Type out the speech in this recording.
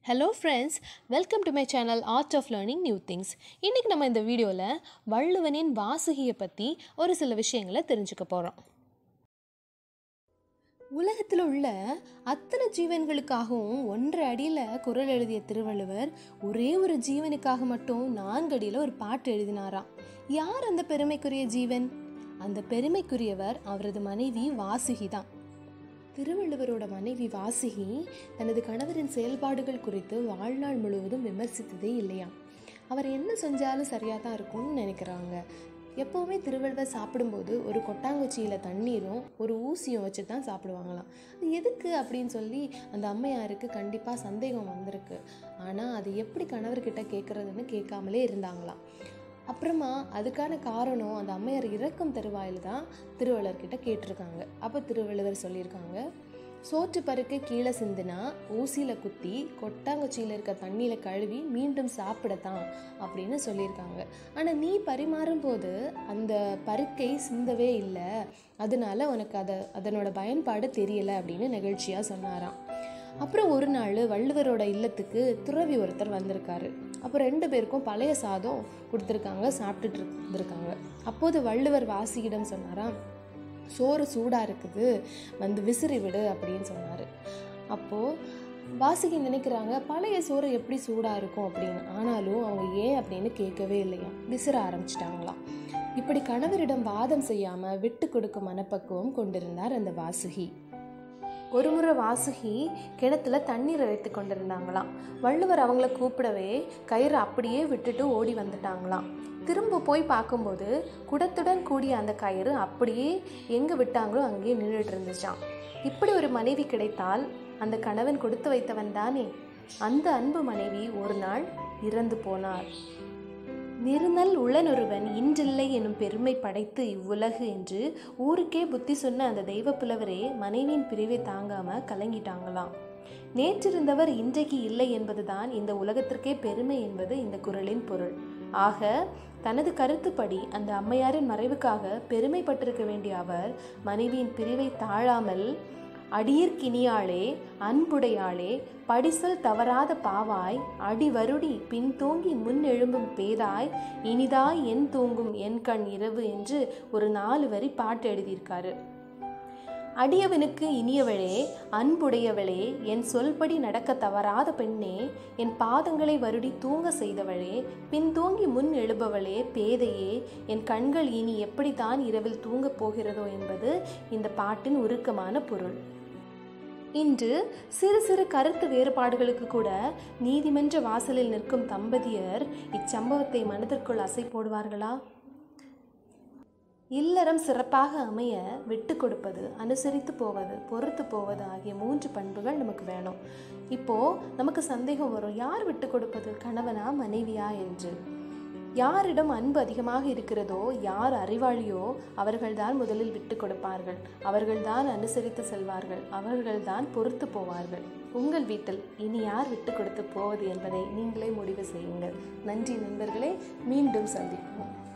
hello friends welcome to my channel art of learning new things இன்றைக்கி நம்ம இந்த வீடியோவில் வள்ளுவனின் வாசுகியை பற்றி ஒரு சில விஷயங்களை தெரிஞ்சுக்க போகிறோம் உலகத்தில் உள்ள அத்தனை ஜீவன்களுக்காகவும் ஒன்றரை அடியில் குரல் எழுதிய திருவள்ளுவர் ஒரே ஒரு ஜீவனுக்காக மட்டும் நான்கு அடியில் ஒரு பாட்டு எழுதினாராம் யார் அந்த பெருமைக்குரிய ஜீவன் அந்த பெருமைக்குரியவர் அவரது மனைவி வாசுகி தான் திருவள்ளுவரோட மனைவி வாசுகி தனது கணவரின் செயல்பாடுகள் குறித்து வாழ்நாள் முழுவதும் விமர்சித்ததே இல்லையா அவர் என்ன செஞ்சாலும் சரியாக தான் இருக்கும்னு நினைக்கிறாங்க எப்போவுமே திருவள்ளுவர் சாப்பிடும்போது ஒரு கொட்டாங்குச்சியில் தண்ணீரும் ஒரு ஊசியும் வச்சு தான் சாப்பிடுவாங்களாம் அது எதுக்கு அப்படின்னு சொல்லி அந்த அம்மையாருக்கு கண்டிப்பாக சந்தேகம் வந்திருக்கு ஆனால் அது எப்படி கணவர்கிட்ட கேட்குறதுன்னு கேட்காமலே இருந்தாங்களாம் அப்புறமா அதுக்கான காரணம் அந்த அம்மையார் இறக்கும் தருவாயில் தான் திருவள்ளுவர்கிட்ட கேட்டிருக்காங்க அப்போ திருவள்ளுவர் சொல்லியிருக்காங்க சோற்று பருக்க கீழே சிந்துனா ஊசியில் குத்தி கொட்டாங்குச்சியில் இருக்க தண்ணியில் கழுவி மீண்டும் சாப்பிடத்தான் அப்படின்னு சொல்லியிருக்காங்க ஆனால் நீ பரிமாறும் போது அந்த பருக்கை சிந்தவே இல்லை அதனால உனக்கு அதை அதனோட பயன்பாடு தெரியலை அப்படின்னு நெகிழ்ச்சியாக சொன்னாராம் அப்புறம் ஒரு நாள் வள்ளுவரோட இல்லத்துக்கு துறவி ஒருத்தர் வந்திருக்காரு அப்போ ரெண்டு பேருக்கும் பழைய சாதம் கொடுத்துருக்காங்க சாப்பிட்டுட்டு இருந்திருக்காங்க அப்போது வள்ளுவர் வாசியிடம் சொன்னாராம் சோறு சூடாக இருக்குது வந்து விசிறி விடு அப்படின்னு சொன்னார் அப்போது வாசிக்கு நினைக்கிறாங்க பழைய சோறு எப்படி சூடாக இருக்கும் அப்படின்னு ஆனாலும் அவங்க ஏன் அப்படின்னு கேட்கவே இல்லையா விசிற ஆரம்பிச்சிட்டாங்களாம் இப்படி கணவரிடம் வாதம் செய்யாமல் விட்டு கொடுக்கும் மனப்பக்குவம் கொண்டிருந்தார் அந்த வாசுகி ஒரு முறை வாசுகி கிணத்துல தண்ணீர் வைத்து கொண்டிருந்தாங்களாம் வள்ளுவர் அவங்கள கூப்பிடவே கயிறு அப்படியே விட்டுட்டு ஓடி வந்துட்டாங்களாம் திரும்ப போய் பார்க்கும்போது குடத்துடன் கூடிய அந்த கயிறு அப்படியே எங்கே விட்டாங்களோ அங்கேயே நின்றுட்டு இருந்துச்சான் இப்படி ஒரு மனைவி கிடைத்தால் அந்த கணவன் கொடுத்து வைத்தவன் தானே அந்த அன்பு மனைவி ஒரு நாள் இறந்து போனார் நிருநல் உளனொருவன் இன்றில்லை எனும் பெருமை படைத்து இவ்வுலகு என்று ஊருக்கே புத்தி சொன்ன அந்த தெய்வ புலவரே மனைவியின் பிரிவை தாங்காம கலங்கிட்டாங்களாம் நேற்றிருந்தவர் இன்றைக்கு இல்லை என்பதுதான் இந்த உலகத்திற்கே பெருமை என்பது இந்த குரலின் பொருள் ஆக தனது கருத்துப்படி அந்த அம்மையாரின் மறைவுக்காக பெருமைப்பட்டிருக்க வேண்டிய அவர் மனைவியின் பிரிவை தாழாமல் அடியிற்கினியாளே அன்புடையாளே படிசல் தவறாத பாவாய் அடிவருடி பின் தூங்கி முன் எழும்பும் பேதாய் இனிதாய் என் தூங்கும் என் கண் இரவு என்று ஒரு நாலு வரி பாட்டு எழுதியிருக்காரு அடியவனுக்கு இனியவளே அன்புடையவளே என் சொல்படி நடக்க தவறாத பெண்ணே என் பாதங்களை வருடி தூங்க செய்தவளே பின் தூங்கி முன் எழுபவளே பேதையே என் கண்கள் இனி எப்படித்தான் இரவில் தூங்கப் போகிறதோ என்பது இந்த பாட்டின் உருக்கமான பொருள் இன்று சிறு சிறு கருத்து வேறுபாடுகளுக்கு கூட நீதிமன்ற வாசலில் நிற்கும் தம்பதியர் இச்சம்பவத்தை மனதிற்குள் அசை போடுவார்களா இல்லறம் சிறப்பாக அமைய விட்டு கொடுப்பது அனுசரித்து போவது பொறுத்து போவது ஆகிய மூன்று பண்புகள் நமக்கு வேணும் இப்போ நமக்கு சந்தேகம் வரும் யார் விட்டு கொடுப்பது கணவனா மனைவியா என்று யாரிடம் அன்பு அதிகமாக இருக்கிறதோ யார் அறிவாளியோ அவர்கள்தான் முதலில் விட்டு கொடுப்பார்கள் அவர்கள்தான் அனுசரித்து செல்வார்கள் அவர்கள்தான் பொறுத்து போவார்கள் உங்கள் வீட்டில் இனி யார் விட்டு கொடுத்து போவது என்பதை நீங்களே முடிவு செய்யுங்கள் நன்றி நண்பர்களே மீண்டும் சந்திப்போம்